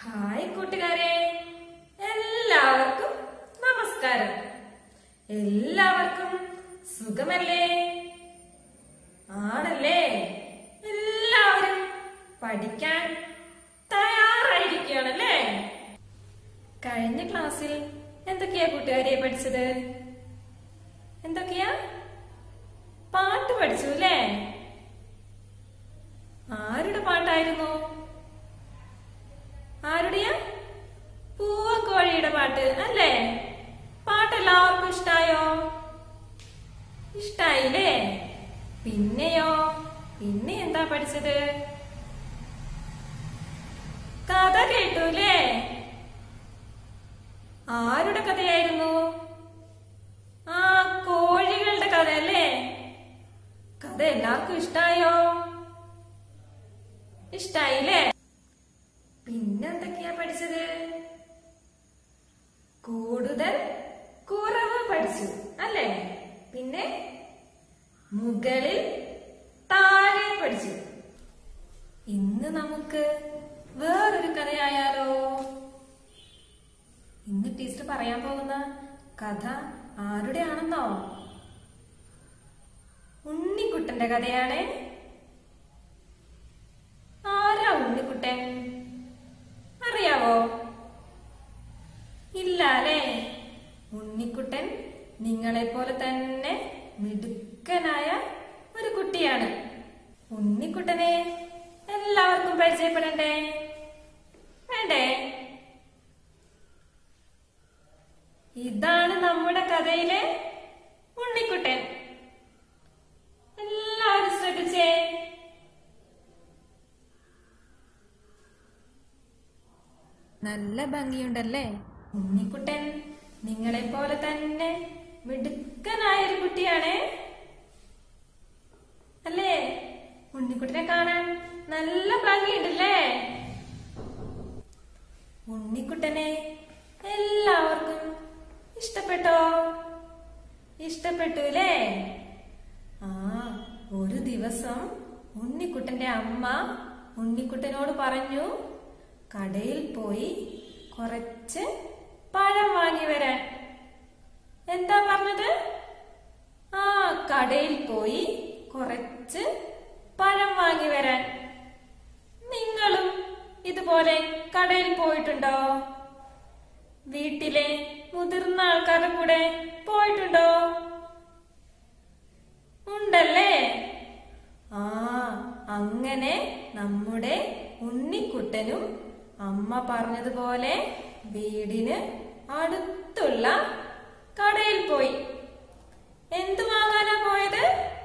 hi കൂട്ടുകാരെ എല്ലാവർക്കും നമസ്കാരം എല്ലാവർക്കും സുഖമല്ലേ ആണല്ലേ എല്ലാവരും പഠിക്കാൻ തയ്യാറായിരിക്കുകയാണല്ലേ കഴിഞ്ഞ ക്ലാസ്സിൽ എന്തൊക്കെയാ കൂട്ടുകാരെ പഠിച്ചത് എന്തൊക്കെയാ പാട്ട് പഠിച്ചു അല്ലേ ആരുടെ പാട്ടായിരുന്നു ആരുടെയാ പൂവക്കോഴിയുടെ പാട്ട് അല്ലേ പാട്ട് എല്ലാവർക്കും ഇഷ്ടായോ ഇഷ്ടായില്ലേ പിന്നെയോ പിന്നെ എന്താ പഠിച്ചത് കഥ കേട്ടൂലേ ആരുടെ കഥയായിരുന്നു ആ കോഴികളുടെ കഥ അല്ലേ കഥ എല്ലാവർക്കും ഇഷ്ടായോ ഇഷ്ടായില്ലേ പിന്നെന്തൊക്കെയാ പഠിച്ചത് കൂടുതൽ കുറവ് പഠിച്ചു അല്ലേ പിന്നെ മുകളിൽ താഴെ പഠിച്ചു ഇന്ന് നമുക്ക് വേറൊരു കഥയായാലോ ഇന്ന് ടീച്ചർ പറയാൻ പോകുന്ന കഥ ആരുടെയാണെന്നോ ഉണ്ണിക്കുട്ടന്റെ കഥയാണ് ആരാ ഉണ്ണിക്കുട്ടൻ അറിയാവോ ഇല്ല അല്ലേ ഉണ്ണിക്കുട്ടൻ നിങ്ങളെ പോലെ തന്നെ മിടുക്കനായ ഒരു കുട്ടിയാണ് ഉണ്ണിക്കുട്ടനെ എല്ലാവർക്കും പരിചയപ്പെടണ്ടേ വേണ്ടേ ഇതാണ് നമ്മുടെ കഥയിലെ ഉണ്ണിക്കുട്ടൻ എല്ലാവരും ശ്രദ്ധിച്ചേ നല്ല ഭംഗിയുണ്ടല്ലേ ഉണ്ണിക്കുട്ടൻ നിങ്ങളെ പോലെ തന്നെ മിടുക്കനായ ഒരു കുട്ടിയാണ് അല്ലേ ഉണ്ണിക്കുട്ടനെ കാണാൻ നല്ല ഭംഗിയുണ്ടല്ലേ ഉണ്ണിക്കുട്ടനെ എല്ലാവർക്കും ഇഷ്ടപ്പെട്ടോ ഇഷ്ടപ്പെട്ടു അല്ലേ ആ ഒരു ദിവസം ഉണ്ണിക്കുട്ടന്റെ അമ്മ ഉണ്ണിക്കുട്ടനോട് പറഞ്ഞു കടയിൽ പോയി കുറച്ച് പഴം വാങ്ങി വരാൻ എന്താ പറഞ്ഞത് ആ കടയിൽ പോയി കുറച്ച് പഴം വാങ്ങി വരാൻ നിങ്ങളും ഇതുപോലെ കടയിൽ പോയിട്ടുണ്ടോ വീട്ടിലെ മുതിർന്ന ആൾക്കാരുടെ കൂടെ പോയിട്ടുണ്ടോ ഉണ്ടല്ലേ ആ അങ്ങനെ നമ്മുടെ ഉണ്ണിക്കുട്ടനും അമ്മ പറഞ്ഞതുപോലെ വീടിന് അടുത്തുള്ള കടയിൽ പോയി എന്തു വാങ്ങാനാ പോയത്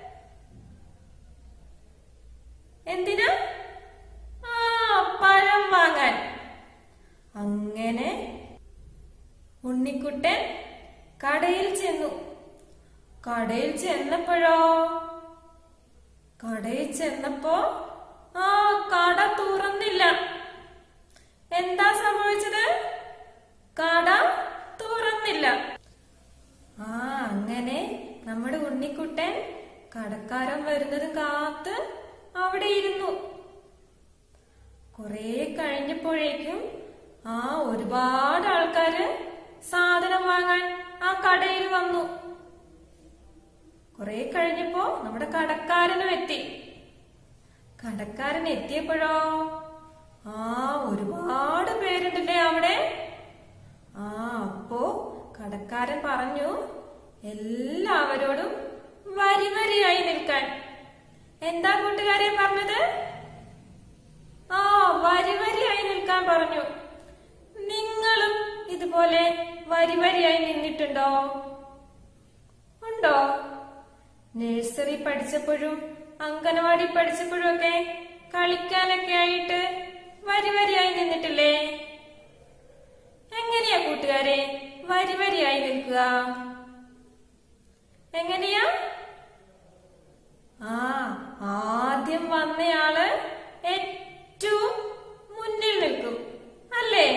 എന്തിനാ ആ പഴം വാങ്ങാൻ അങ്ങനെ ഉണ്ണിക്കുട്ടൻ കടയിൽ ചെന്നു കടയിൽ ചെന്നപ്പോഴോ കടയിൽ ചെന്നപ്പോ ആ കട തുറന്നില്ല എന്താ സംഭവിച്ചത് കട തുറന്നില്ല ആ അങ്ങനെ നമ്മുടെ ഉണ്ണിക്കുട്ടൻ കടക്കാരൻ വരുന്നത് കാത്ത് അവിടെ ഇരുന്നു കുറെ കഴിഞ്ഞപ്പോഴേക്കും ആ ഒരുപാട് ആൾക്കാര് സാധനം വാങ്ങാൻ ആ കടയിൽ വന്നു കുറെ കഴിഞ്ഞപ്പോ നമ്മുടെ കടക്കാരനും എത്തി കടക്കാരൻ എത്തിയപ്പോഴോ ആ ഒരുപാട് പേരുണ്ടല്ലേ അവിടെ ആ അപ്പോ കടക്കാരൻ പറഞ്ഞു എല്ലാവരോടും വരി വരിയായി നിൽക്കാൻ എന്താ കൂട്ടുകാരെ പറഞ്ഞത് ആ വരി വരിയായി നിൽക്കാൻ പറഞ്ഞു നിങ്ങളും ഇതുപോലെ വരി വരിയായി നിന്നിട്ടുണ്ടോ ഉണ്ടോ നഴ്സറി പഠിച്ചപ്പോഴും അംഗനവാടി പഠിച്ചപ്പോഴും ഒക്കെ കളിക്കാനൊക്കെ ആയിട്ട് വരി വരിയായി നിന്നിട്ടില്ലേ എങ്ങനെയാ കൂട്ടുകാരെ വരി വരിയായി നിൽക്കുക എങ്ങനെയാ ആ ആദ്യം വന്നയാള് ഏറ്റവും മുന്നിൽ നിൽക്കും അല്ലേ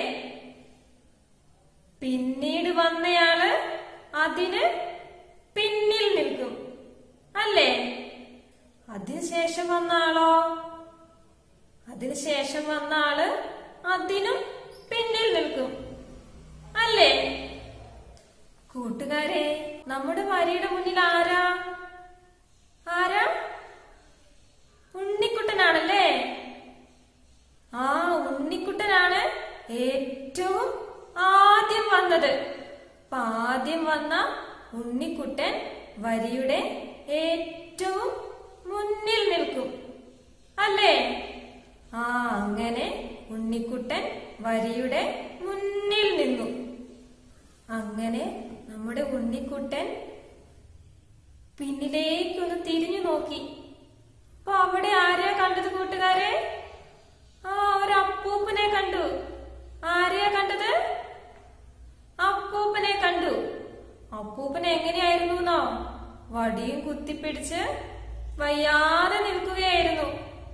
പിന്നീട് വന്നയാള് അതിന് പിന്നിൽ നിൽക്കും അല്ലേ അതിനുശേഷം വന്ന ആളോ അതിനുശേഷം വന്ന ആള് അതിനും പിന്നിൽ നിൽക്കും അല്ലേ കൂട്ടുകാരെ നമ്മുടെ വരിയുടെ മുന്നിൽ ആരാ ആരാ ഉണ്ണിക്കുട്ടനാണല്ലേ ആ ഉണ്ണിക്കുട്ടനാണ് ഏറ്റവും ആദ്യം വന്നത് അപ്പൊ ആദ്യം വന്ന ഉണ്ണിക്കുട്ടൻ വരിയുടെ ഏറ്റവും മുന്നിൽ നിൽക്കും അല്ലേ ആ അങ്ങനെ ഉണ്ണിക്കുട്ടൻ വരിയുടെ മുന്നിൽ നിന്നു അങ്ങനെ നമ്മുടെ ഉണ്ണിക്കുട്ടൻ പിന്നിലേക്കൊന്ന് തിരിഞ്ഞു നോക്കി അപ്പൊ അവിടെ ആരെയാ കണ്ടത് കൂട്ടുകാരെ ആ ഒരു അപ്പൂപ്പനെ കണ്ടു ആരെയാ കണ്ടത് അപ്പൂപ്പനെ കണ്ടു അപ്പൂപ്പൻ എങ്ങനെയായിരുന്നു എന്നോ വടിയും കുത്തിപ്പിടിച്ച് വയ്യാതെ നിൽക്കുകയായിരുന്നു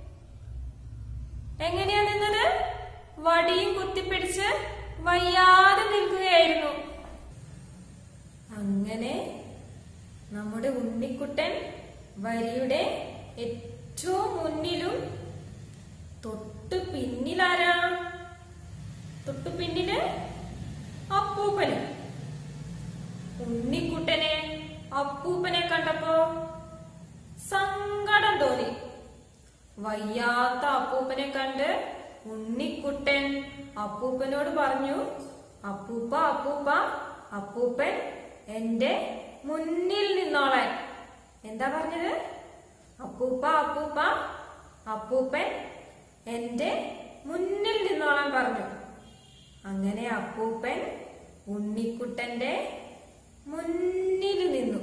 എങ്ങനെയാ നിന്നത് വടിയും കുത്തിപ്പിടിച്ച് വയ്യാതെ നിൽക്കുകയായിരുന്നു അങ്ങനെ നമ്മുടെ ഉണ്ണിക്കുട്ടൻ വരിയുടെ ഏറ്റവും മുന്നിലും തൊട്ട് പിന്നിലാരാ തൊട്ടു പിന്നില് അപ്പൂപ്പന് ഉണ്ണിക്കുട്ടനെ അപ്പൂപ്പനെ കണ്ടപ്പോ സങ്കടം തോന്നി വയ്യാത്ത അപ്പൂപ്പനെ കണ്ട് ഉണ്ണിക്കുട്ടൻ അപ്പൂപ്പനോട് പറഞ്ഞു അപ്പൂപ്പ അപ്പൂപ്പ അപ്പൂപ്പൻ എന്റെ മുന്നിൽ നിന്നോളാൻ എന്താ പറഞ്ഞത് അപ്പൂപ്പ അപ്പൂപ്പ അപ്പൂപ്പൻ എന്റെ മുന്നിൽ നിന്നോളാൻ പറഞ്ഞു അങ്ങനെ അപ്പൂപ്പൻ ഉണ്ണിക്കുട്ടന്റെ മുന്നിൽ നിന്നു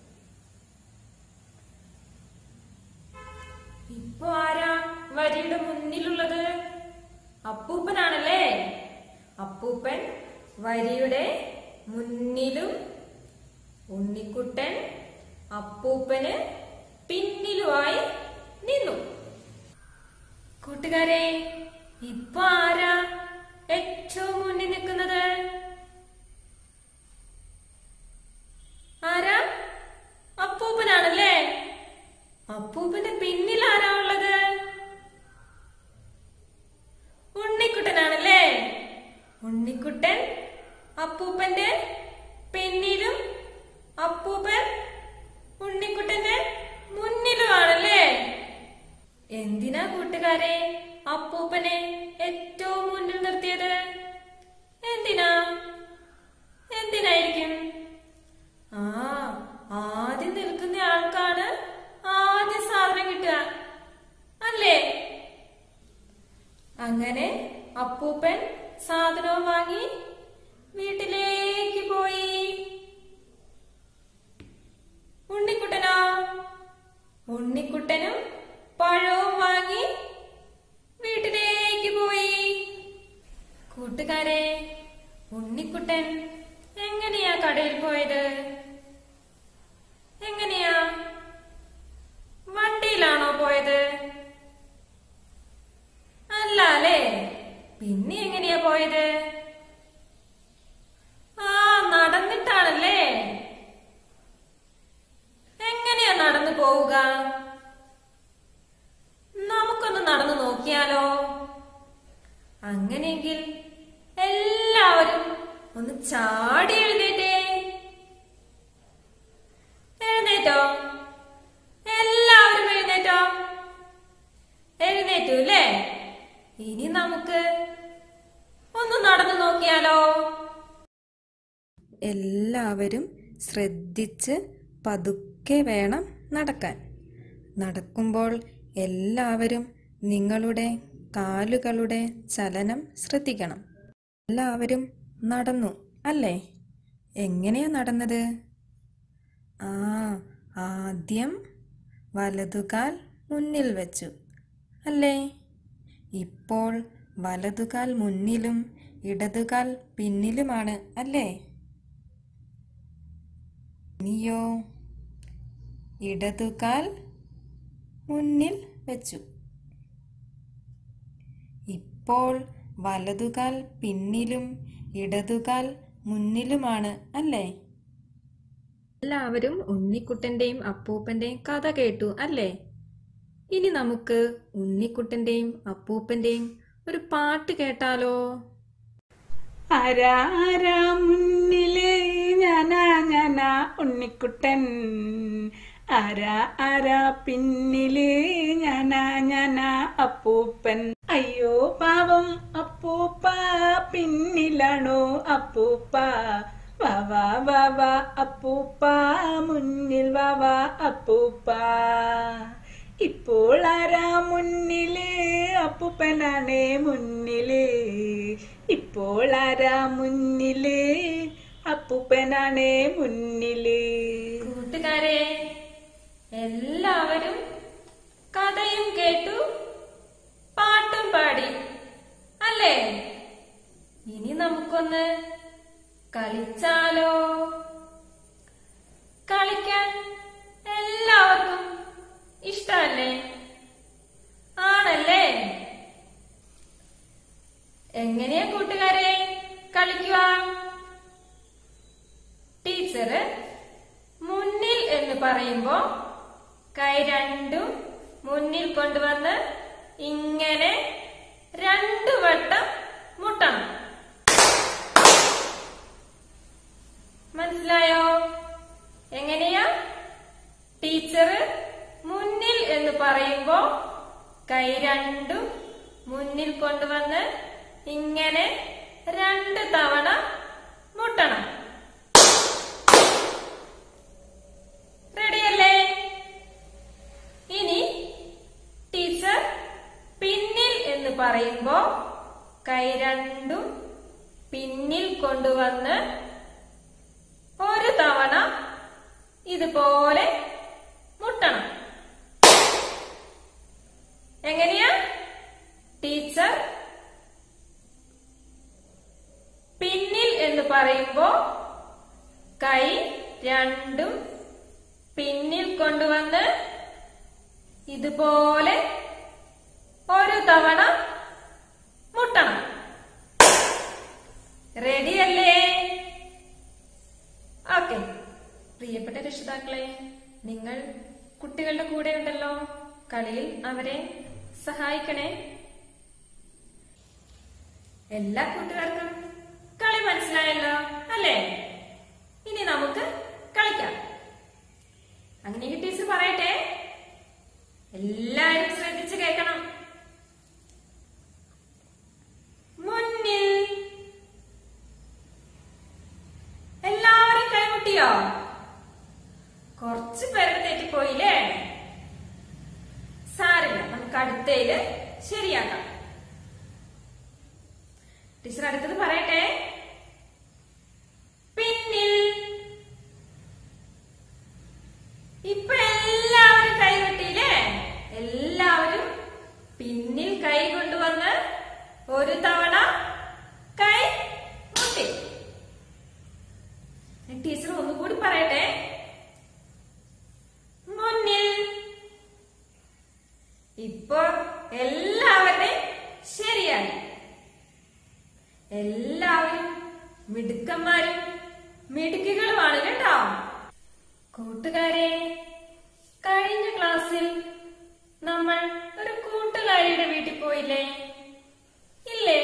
ഇപ്പൊ ആരാ വരിയുടെ മുന്നിലുള്ളത് അപ്പൂപ്പനാണല്ലേ അപ്പൂപ്പൻ വരിയുടെ മുന്നിലും ഉണ്ണിക്കുട്ടൻ അപ്പൂപ്പന് പിന്നിലുമായി നിന്നു കൂട്ടുകാരെ ഇപ്പൊ ആരാ ഏറ്റവും മുന്നിൽ നിൽക്കുന്നത് ആരാ അപ്പൂപ്പനാണല്ലേ അപ്പൂപ്പന്റെ പിന്നിൽ ആരാ ഉള്ളത് ഉണ്ണിക്കുട്ടനാണല്ലേ ഉണ്ണിക്കുട്ടൻ അപ്പൂപ്പന്റെ പിന്നിലും അപ്പൂപ്പൻ ഉണ്ണിക്കുട്ടന്റെ മുന്നിലുമാണല്ലേ എന്തിനാ കൂട്ടുകാരെ അപ്പൂപ്പനെ ഏറ്റവും മുന്നിൽ നിർത്തിയത് എന്തിനാ എന്തിനായിരിക്കും ആ ആദ്യം നിൽക്കുന്ന ആൾക്കാണ് ആദ്യം സാധനം കിട്ടുക അല്ലേ അങ്ങനെ അപ്പൂപ്പൻ സാധനവും വാങ്ങി വീട്ടിലേക്ക് പോയി ഉണ്ണിക്കുട്ടനോ ഉണ്ണിക്കുട്ടനും പഴവും വാങ്ങി വീട്ടിലേക്ക് പോയി കൂട്ടുകാരെ ഉണ്ണിക്കുട്ടൻ എങ്ങനെയാ കടയിൽ പോയത് എങ്ങനെയാ വണ്ടിയിലാണോ പോയത് അല്ല അല്ലേ പിന്നെ എങ്ങനെയാ പോയത് ആ നടന്നിട്ടാണല്ലേ എങ്ങനെയാ നടന്നു പോവുക നമുക്കൊന്ന് നടന്നു നോക്കിയാലോ അങ്ങനെയെങ്കിൽ എല്ലാവരും ഒന്ന് ചാടി എഴുന്നേറ്റേ എഴുന്നേറ്റോ എല്ലാവരും എഴുന്നേറ്റോ എഴുന്നേറ്റു അല്ലേ ഇനി നമുക്ക് ഒന്ന് നടന്നു നോക്കിയാലോ എല്ലാവരും ശ്രദ്ധിച്ച് പതുക്കെ വേണം നടക്കാൻ നടക്കുമ്പോൾ എല്ലാവരും നിങ്ങളുടെ കാലുകളുടെ ചലനം ശ്രദ്ധിക്കണം എല്ലാവരും നടന്നു അല്ലേ എങ്ങനെയാ നടന്നത് ആ ആദ്യം വലതുകാൽ മുന്നിൽ വെച്ചു അല്ലേ ഇപ്പോൾ വലതുകാൽ മുന്നിലും ഇടതുകാൽ പിന്നിലുമാണ് അല്ലേ നീയോ ഇടതുകാൽ മുന്നിൽ വെച്ചു ഇപ്പോൾ വലതുകാൽ പിന്നിലും ഇടതുകാൽ മുന്നിലുമാണ് അല്ലേ എല്ലാവരും ഉണ്ണിക്കുട്ടന്റെയും അപ്പൂപ്പന്റെയും കഥ കേട്ടു അല്ലേ ഇനി നമുക്ക് ഉണ്ണിക്കുട്ടന്റെയും അപ്പൂപ്പന്റെയും ഒരു പാട്ട് കേട്ടാലോ ആരാ ആരാ മുന്നില് ഞാനാ ഞാനാ ഉണ്ണിക്കുട്ടൻ ആരാ ആരാ പിന്നില് ഞാനാ ഞാനാ അപ്പൂപ്പൻ അയ്യോ പാവം അപ്പൂപ്പ പിന്നിലാണോ അപ്പൂപ്പ വാ വാ വാ വാ അപ്പൂപ്പ മുന്നിൽ വാ വാ അപ്പൂപ്പ ഇപ്പോൾ ആരാ മുന്നില് അപ്പൂപ്പനാണേ മുന്നില് ഇപ്പോൾ ആരാ മുന്നില് അപ്പൂപ്പനാണേ മുന്നില് കൂട്ടുകാരെ എല്ലാവരും കഥയും കേട്ടു പാട്ടും പാടി അല്ലേ ഇനി നമുക്കൊന്ന് കളിച്ചാലോ കളിക്കാൻ എല്ലാവർക്കും ഇഷ്ടമല്ലേ ആണല്ലേ എങ്ങനെയാ കൂട്ടുകാരെ കളിക്കുക ടീച്ചറ് മുന്നിൽ എന്ന് പറയുമ്പോ കൈ രണ്ടും മുന്നിൽ കൊണ്ടുവന്ന് ഇങ്ങനെ രണ്ടു വട്ടം മുട്ടണം മനസ്സിലായോ എങ്ങനെയാ ടീച്ചർ മുന്നിൽ എന്ന് പറയുമ്പോ കൈ രണ്ടും മുന്നിൽ കൊണ്ടുവന്ന് ഇങ്ങനെ രണ്ട് തവണ മുട്ടണം റെഡിയല്ലേ ഇനി ടീച്ചർ പിന്നിൽ എന്ന് പറയുമ്പോ കൈ രണ്ടും പിന്നിൽ കൊണ്ടുവന്ന് ഒരു തവണ ഇതുപോലെ മുട്ടണം എങ്ങനെയാ ടീച്ചർ പിന്നിൽ എന്ന് പറയുമ്പോ കൈ രണ്ടും പിന്നിൽ കൊണ്ടുവന്ന് ഇതുപോലെ ഒരു തവണ മുട്ടണം റെഡിയല്ലേ ഓക്കെ പ്രിയപ്പെട്ട രക്ഷിതാക്കളെ നിങ്ങൾ കുട്ടികളുടെ കൂടെ ഉണ്ടല്ലോ കളിയിൽ അവരെ സഹായിക്കണേ എല്ലാ കൂട്ടുകാർക്കും കളി മനസ്സിലായല്ലോ അല്ലേ ഇനി നമുക്ക് കളിക്കാം അങ്ങനെ ടീച്ചർ പറയട്ടെ എല്ലാരും ശ്രദ്ധിച്ച് കേൾക്കണം മുന്നിൽ എല്ലാവരും കൈമുട്ടിയോ കുറച്ച് പേരുടെ തെറ്റിപ്പോയില്ലേ സാരില്ല നമുക്ക് അടുത്തയില് ശരിയാക്കാം ടീച്ചർ അടുത്തത് പറയട്ടെ പിന്നിൽ ഇപ്പൊ എല്ലാവരും കൈ കൊട്ടിയില്ലേ എല്ലാവരും പിന്നിൽ കൈ കൊണ്ടുവന്ന് ഒരു തവണ കൈ മുട്ടി ടീച്ചർ ഒന്നുകൂടി പറയട്ടെ മുന്നിൽ ഇപ്പൊ എല്ലാവരുടെയും ശരിയായി എല്ലാവരും മിടുക്കന്മാരും മിടുക്കികളുമാണ് കേട്ടോ കൂട്ടുകാരെ കഴിഞ്ഞ ക്ലാസ്സിൽ നമ്മൾ ഒരു കൂട്ടുകാരിയുടെ വീട്ടിൽ പോയില്ലേ ഇല്ലേ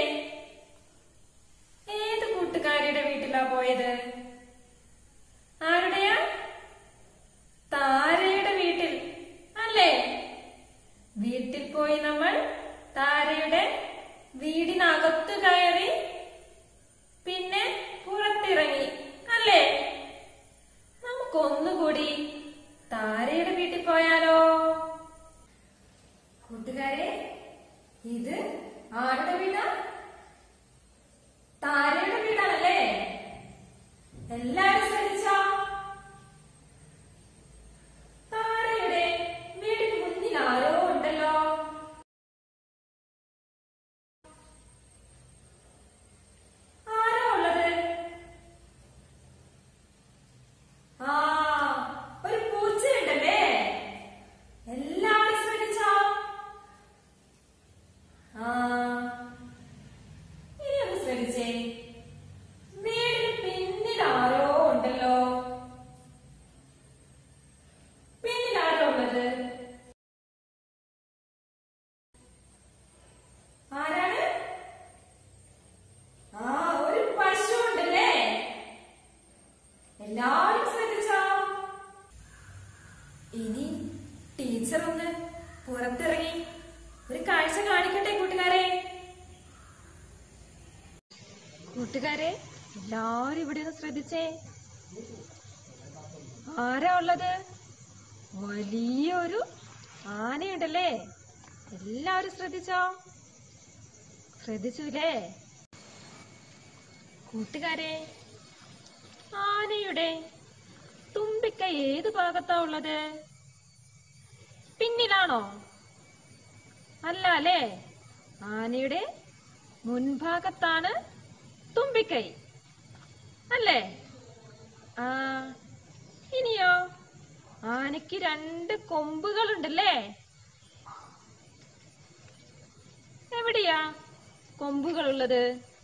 ഏത് കൂട്ടുകാരിയുടെ വീട്ടിലാ പോയത് ആരുടെയാ താരയുടെ വീട്ടിൽ അല്ലേ വീട്ടിൽ പോയി നമ്മൾ താരയുടെ വീടിനകത്ത് കയറി പിന്നെ പുറത്തിറങ്ങി അല്ലേ നമുക്കൊന്നുകൂടി താരയുടെ വീട്ടിൽ പോയാലോ കൂട്ടുകാരെ ഇത് ആരുടെ വീടാ താരയുടെ വീടാണല്ലേ എല്ലാരും ശ്രദ്ധിച്ചോ താരയുടെ വീടിന് മുന്നിൽ ആരോ ഉണ്ടല്ലോ ആരാ ഉള്ളത് ആ ഒരു പൂച്ചയുണ്ടല്ലേ നമുക്കൊന്ന് പുറത്തിറങ്ങി ഒരു കാഴ്ച കാണിക്കട്ടെ കൂട്ടുകാരെ കൂട്ടുകാരെ എല്ലാവരും ഇവിടെ ഒന്ന് ശ്രദ്ധിച്ചേ ആരാ ഉള്ളത് വലിയൊരു ആനയുണ്ടല്ലേ എല്ലാവരും ശ്രദ്ധിച്ചോ ശ്രദ്ധിച്ചുല്ലേ കൂട്ടുകാരെ ആനയുടെ തുമ്പിക്കൈ ഏത് ഭാഗത്താ ഉള്ളത് പിന്നിലാണോ അല്ല അല്ലേ ആനയുടെ മുൻഭാഗത്താണ് തുമ്പിക്കൈ അല്ലേ ആ ഇനിയോ ആനയ്ക്ക് രണ്ട് കൊമ്പുകളുണ്ടല്ലേ എവിടെയാ കൊമ്പുകളുള്ളത്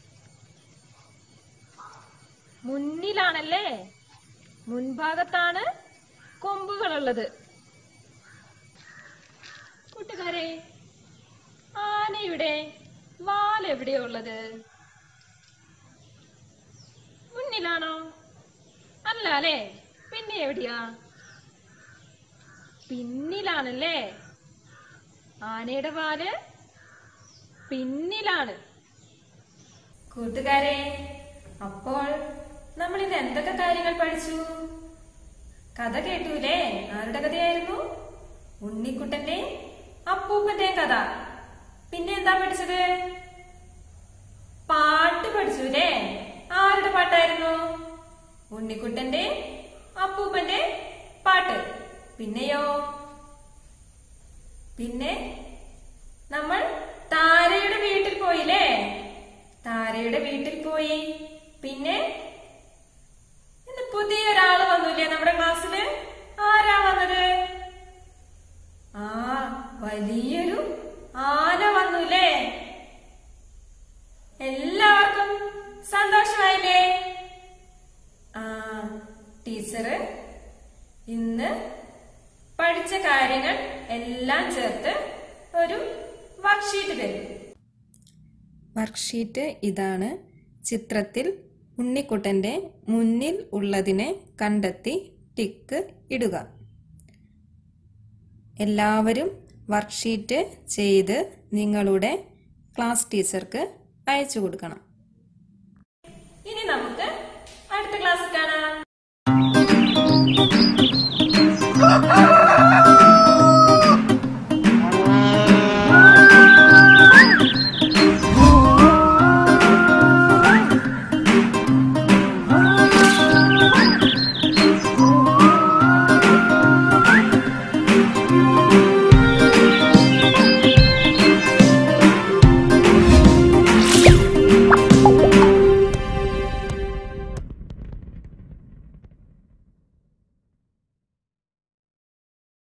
മുന്നിലാണല്ലേ മുൻഭാഗത്താണ് കൊമ്പുകളുള്ളത് കൂട്ടുകാരെ ആനയുടെ വാൽ എവിടെയാ ഉള്ളത് മുന്നിലാണോ അല്ല അല്ലേ പിന്നെ എവിടെയാ പിന്നിലാണല്ലേ ആനയുടെ വാല് പിന്നിലാണ് കൂട്ടുകാരെ അപ്പോൾ നമ്മൾ ഇന്ന് എന്തൊക്കെ കാര്യങ്ങൾ പഠിച്ചു കഥ കേട്ടൂലേ ആരുടെ കഥയായിരുന്നു ഉണ്ണിക്കുട്ടന്റെ അപ്പൂപ്പന്റെ കഥ പിന്നെ എന്താ പഠിച്ചത് പാട്ട് പഠിച്ചു അല്ലേ ആരുടെ പാട്ടായിരുന്നു ഉണ്ണിക്കുട്ടന്റെ അപ്പൂപ്പന്റെ പാട്ട് പിന്നെയോ പിന്നെ നമ്മൾ താരയുടെ വീട്ടിൽ പോയില്ലേ താരയുടെ വീട്ടിൽ പോയി പിന്നെ ഇന്ന് പുതിയൊരാള് വന്നില്ലേ നമ്മുടെ ക്ലാസ്സില് ആരാ വന്നത് ആ വലിയൊരു ആന വന്നുല്ലേ എല്ലാവർക്കും സന്തോഷമായില്ലേ ആ ടീച്ചറ് ഇന്ന് പഠിച്ച കാര്യങ്ങൾ എല്ലാം ചേർത്ത് ഒരു വർക്ക്ഷീറ്റ് തരും വർക്ക്ഷീറ്റ് ഇതാണ് ചിത്രത്തിൽ ഉണ്ണിക്കുട്ടൻ്റെ മുന്നിൽ ഉള്ളതിനെ കണ്ടെത്തി ടിക്ക് ഇടുക എല്ലാവരും വർക്ക്ഷീറ്റ് ചെയ്ത് നിങ്ങളുടെ ക്ലാസ് ടീച്ചർക്ക് അയച്ചു കൊടുക്കണം ഇനി നമുക്ക് അടുത്ത ക്ലാസ് കാണാം